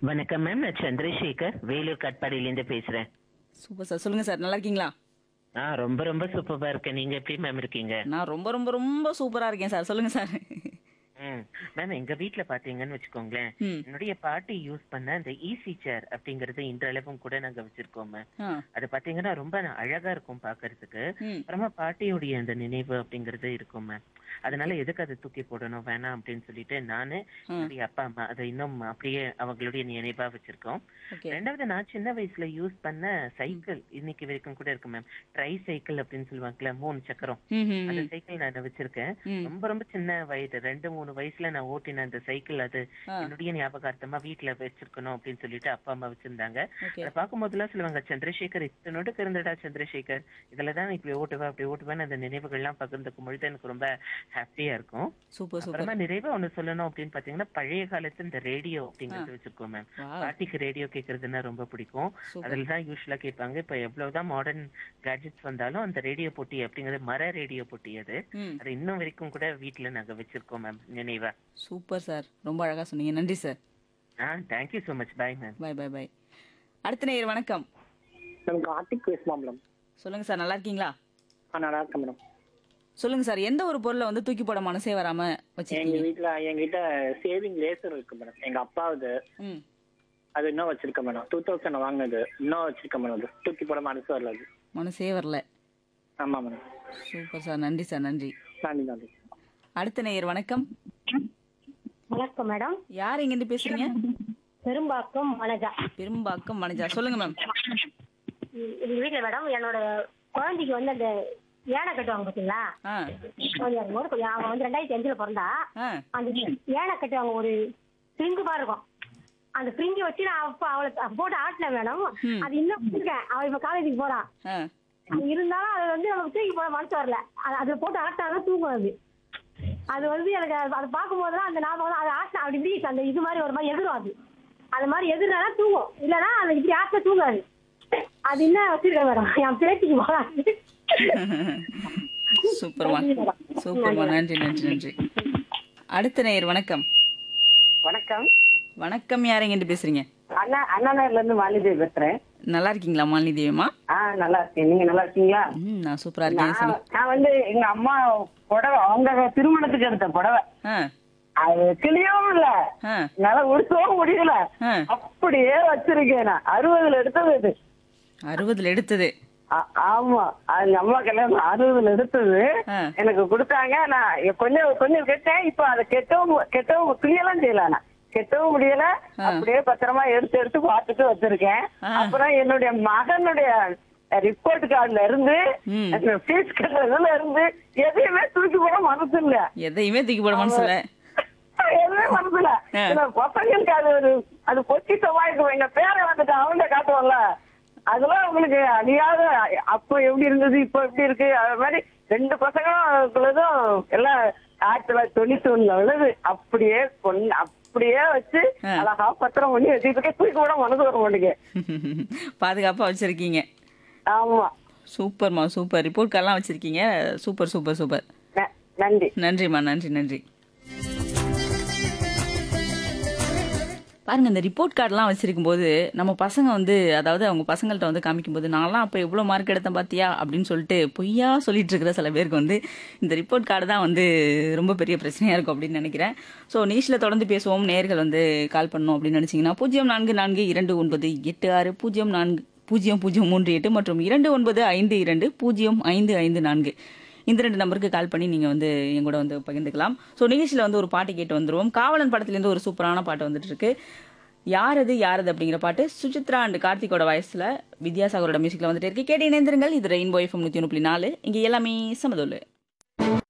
வணக்கம் மேம் நான் சந்திரசேகர் வேலூர் கட்பாடியிலேருந்து பேசுறேன் சூப்பர் சார் சொல்லுங்க சார் நல்லா இருக்கீங்களா ஆ ரொம்ப ரொம்ப சூப்பரா இருக்கேன் நீங்க எப்படி மேம் இருக்கீங்க நான் ரொம்ப ரொம்ப ரொம்ப சூப்பரா இருக்கேன் சார் சொல்லுங்க சார் ம் மேம் எங்க வீட்ல பாத்தீங்கன்னு வச்சுக்கோங்களேன் ம் என்னுடைய பாட்டி யூஸ் பண்ண அந்த ஈஸி சேர் அப்படிங்கறது இன்றளவும் கூட நாங்க வச்சிருக்கோம் மேம் ஆ அது பாத்தீங்கன்னா ரொம்ப அழகா இருக்கும் பாக்குறதுக்கு ம் அப்புறமா பாட்டியுடைய அந்த நினைவு அப்படிங்கறது இருக்கும் மேம் அதனால எதுக்கு அதை தூக்கி போடணும் வேணாம் அப்படின்னு சொல்லிட்டு நானு ஆ என்னுடைய அப்பா அம்மா அதை இன்னும் அப்படியே அவங்களுடைய நினைவா வச்சிருக்கோம் ஓகே ரெண்டாவது நான் சின்ன வயசுல யூஸ் பண்ண சைக்கிள் இன்னைக்கு வரைக்கும் கூட இருக்கு மேம் ட்ரை சைக்கிள் அப்படின்னு சொல்லுவாங்கல்ல மூணு சக்கரம் ம் ம் அந்த ம் சைக்கிள் நான் வச்சிருக்கேன் ம் ரொம்ப ரொம்ப சின்ன வயது ரெண்டு மூணு வயசுல நான் ஓட்டின அந்த சைக்கிள் அது ஆ என்னுடைய ஞாபகார்த்தமா வீட்டுல வச்சிருக்கணும் அப்படின்னு சொல்லிட்டு அப்பா அம்மா வச்சிருந்தாங்க ஓகே அதை பார்க்கும் போதெல்லாம் சொல்லுவாங்க சந்திரசேகர் இத்தனோட்டுக்கு இருந்தடா சந்திரசேகர் இதுல தான் இப்படி ஓட்டுவா அப்படி ஓட்டுவேன்னு அந்த நினைவுகள் எல்லாம் பகிர்ந்துக்கும் பொழுது எனக்கு ரொம்ப ஹாப்பியா இருக்கும் சூப்பர் சூப்பர் அப்புறமா நிறைவா ஒண்ணு சொல்லணும் அப்படின்னு பாத்தீங்கன்னா பழைய காலத்து இந்த ரேடியோ அப்படிங்கறது வச்சிருக்கோம் மேம் வா பாட்டிக்கு ரேடியோ கேக்குறதுன்னா ரொம்ப பிடிக்கும் சூப்பர் அதுல தான் யூஸ்வலா கேட்பாங்க இப்ப எவ்வளவுதான் மாடர்ன் கேட்ஜெட்ஸ் வந்தாலும் அந்த ரேடியோ போட்டி அப்படிங்கிறது மர ரேடியோ போட்டி அது ம் அது இன்னும் வரைக்கும் கூட வீட்ல நாங்க வச்சிருக்கோம் மேம் நினைவா சூப்பர் சார் ரொம்ப அழகா சொன்னீங்க நன்றி சார் ஆ thank you so much bye ma'am bye bye bye அடுத்த நேயர் வணக்கம் மேம் கார்த்திக் பேசுமா மேடம் சொல்லுங்க சார் நல்லா இருக்கீங்களா ஆ நல்லா இருக்கேன் மேடம் சொல்லுங்க சார் எந்த ஒரு பொருளை வந்து தூக்கி போட மனசே வராம எங்க வச்சிருக்கீங்க வீட்ல எங்ககிட்ட சேவிங் லேசர் இருக்கு மேடம் எங்க அப்பாவுது ம் அது இன்னும் வச்சிருக்கேன் மேடம் டூ தௌசண்ட் வாங்கினது இன்னும் வச்சிருக்கேன் மேடம் அது தூக்கி போட மனசு வரல அது மனசே வரல ஆமா மேடம் சூப்பர் சார் நன்றி சார் நன்றி நன்றி நன்றி அடுத்த நேயர் வணக்கம் வணக்கம் மேடம் யார் எங்கிருந்து பேசுறீங்க பெரும்பாக்கம் மனஜா பெரும்பாக்கம் மனஜா சொல்லுங்க மேம் ம், எங்க வீட்டுல மேடம் என்னோட குழந்தைக்கு வந்து அந்த ஏனை கட்டுவாங்க பாத்தீங்களா ஆ கொஞ்சம் இருக்கும்போது கொஞ்சம் அவன் வந்து ரெண்டாயிரத்தி அஞ்சுல பிறந்தா ஆ அந்த ஏனை கட்டுவாங்க ஒரு பிரிங்கு மாதிரி இருக்கும் அந்த பிரிங்கி வச்சு நான் அப்ப அவளை அப்ப போட்டு ஆட்டினேன் மேடம் ம். அது இன்னும் வச்சிருக்கேன் அவன் இப்ப காலேஜுக்கு போறான் ஆ அது இருந்தாலும் அது வந்து நமக்கு தூக்கி போட மனசு வரல அது அதுல போட்டு ஆட்டினாதான் தூங்கும் அது அது வந்து எனக்கு அது- அதை பார்க்கும்போது தான் அந்த ஞாபகம் தான். அது ஆட்டினா அப்படி இப்படி அந்த இது மாதிரி ஒரு மாதிரி எதிரும் அது அது மாதிரி எதிர்னா தூங்கும் இல்லைன்னா அது இப்படி ஆட்டினா தூங்காது அது என்ன வச்சிருக்கேன் மேடம் என் பேத்திக்கு போகாது சூப்பர்மா சூப்பர்மா நன்றி நன்றி நன்றி அடுத்த நேயர் வணக்கம் வணக்கம் வணக்கம் யார் எங்கிருந்து பேசுறீங்க அண்ணா அண்ணா நகர்ல இருந்து மாலிதேவி பேசுறேன் நல்லா இருக்கீங்களா மாலினி தேவியம்மா ஆ நல்லா இருக்கேன் நீங்க நல்லா இருக்கீங்களா ம் நான் சூப்பரா இருக்கேன் நான் சொல்லுங்க நான் வந்து எங்க அம்மா புடவை அவங்க திருமணத்துக்கு எடுத்த புடவை ஆ அது கிளியவும் இல்ல ஆ என்னால உடுத்தவும் முடியல ஆ அப்படியே வச்சிருக்கேன் நான் அறுபதுல எடுத்தது இது அறுபதுல எடுத்தது ஆ- ஆமா அது அம்மா கல்யாணம் அறுபதுல எடுத்தது ஆ எனக்கு கொடுத்தாங்க நான் கொஞ்சம் கொஞ்சம் கெட்டேன் இப்ப அதை கெட்டவும் கெட்டவும் கிளியெல்லாம் செய்யல நான் கெட்டவும் முடியல ஆ. அப்படியே பத்திரமா எடுத்து எடுத்து பார்த்துட்டு வச்சிருக்கேன் ஆ. அப்புறம் என்னுடைய மகனுடைய ரிப்போர்ட் கார்டுல இருந்து ம். ஃபீஸ் கட்டுறதுல இருந்து எதையுமே தூக்கி போட மனசு இல்ல எதையுமே தூக்கி போட மனசுல எதுவுமே மனசு இல்ல ஆ. இந்த பசங்களுக்கு அது ஒரு அது பொக்கிட்டமா இருக்கும் எங்க பேரை வந்துட்டு அவங்க காட்டுவோம்ல அதெல்லாம் உங்களுக்கு அழியாத அப்போ எப்படி இருந்தது இப்போ எப்படி இருக்கு அது மாதிரி ரெண்டு பசங்களும் எல்லாம் ஆயிரத்தி தொள்ளாயிரத்தி தொண்ணூத்தி ஒண்ணுல உள்ளது அப்படியே கொண்டு அப்படியே வச்சு ஆ. அழகா பத்திரம் பண்ணி வச்சுட்டு தூக்கி கூட மனசு வர மாட்டேங்க பாதுகாப்பா வச்சிருக்கீங்க ஆமா சூப்பர்மா சூப்பர் ரிப்போர்ட் கார்டெலாம் வச்சிருக்கீங்க சூப்பர் சூப்பர் சூப்பர் ந- நன்றி நன்றிம்மா நன்றி நன்றி பாருங்க இந்த ரிப்போர்ட் கார்டெலாம் வச்சிருக்கும் போது நம்ம பசங்க வந்து அதாவது அவங்க பசங்கள்ட்ட வந்து காமிக்கும் போது நான்லாம் அப்போ எவ்வளோ மார்க் எடுத்தேன் பாத்தியா அப்படின்னு சொல்லிட்டு பொய்யா சொல்லிட்டு இருக்கிற சில பேருக்கு வந்து இந்த ரிப்போர்ட் கார்டு தான் வந்து ரொம்ப பெரிய பிரச்சனையா இருக்கும் அப்படின்னு நினைக்கிறேன் ஸோ நியூஸில் தொடர்ந்து பேசுவோம் நேர்கள் வந்து கால் பண்ணணும் அப்படின்னு நினைச்சீங்கன்னா பூஜ்ஜியம் நான்கு நான்கு இரண்டு ஒன்பது எட்டு ஆறு பூஜ்ஜியம் நான்கு பூஜ்ஜியம் பூஜ்ஜியம் மூன்று எட்டு மற்றும் இரண்டு ஒன்பது ஐந்து இரண்டு பூஜ்ஜியம் ஐந்து ஐந்து நான்கு இந்த ரெண்டு நம்பருக்கு கால் பண்ணி நீங்க வந்து என் கூட வந்து பகிர்ந்துக்கலாம் ஸோ நிகழ்ச்சியில் வந்து ஒரு பாட்டு கேட்டு வந்துருவோம் காவலன் படத்துலேருந்து ஒரு சூப்பரான பாட்டு வந்துட்டு இருக்கு யாரது யாரது அப்படிங்கிற பாட்டு சுசித்ரா அண்ட் கார்த்திகோட வயசுல வித்யாசாகரோட மியூசிக்ல வந்துட்டு இருக்கு கேட்டு இணைந்திருங்கள் இது ரெயின்போ எஃப்எம் நூற்றி ஒன்று புள்ளி நாலு இங்கே எல்லாமே சமதோலு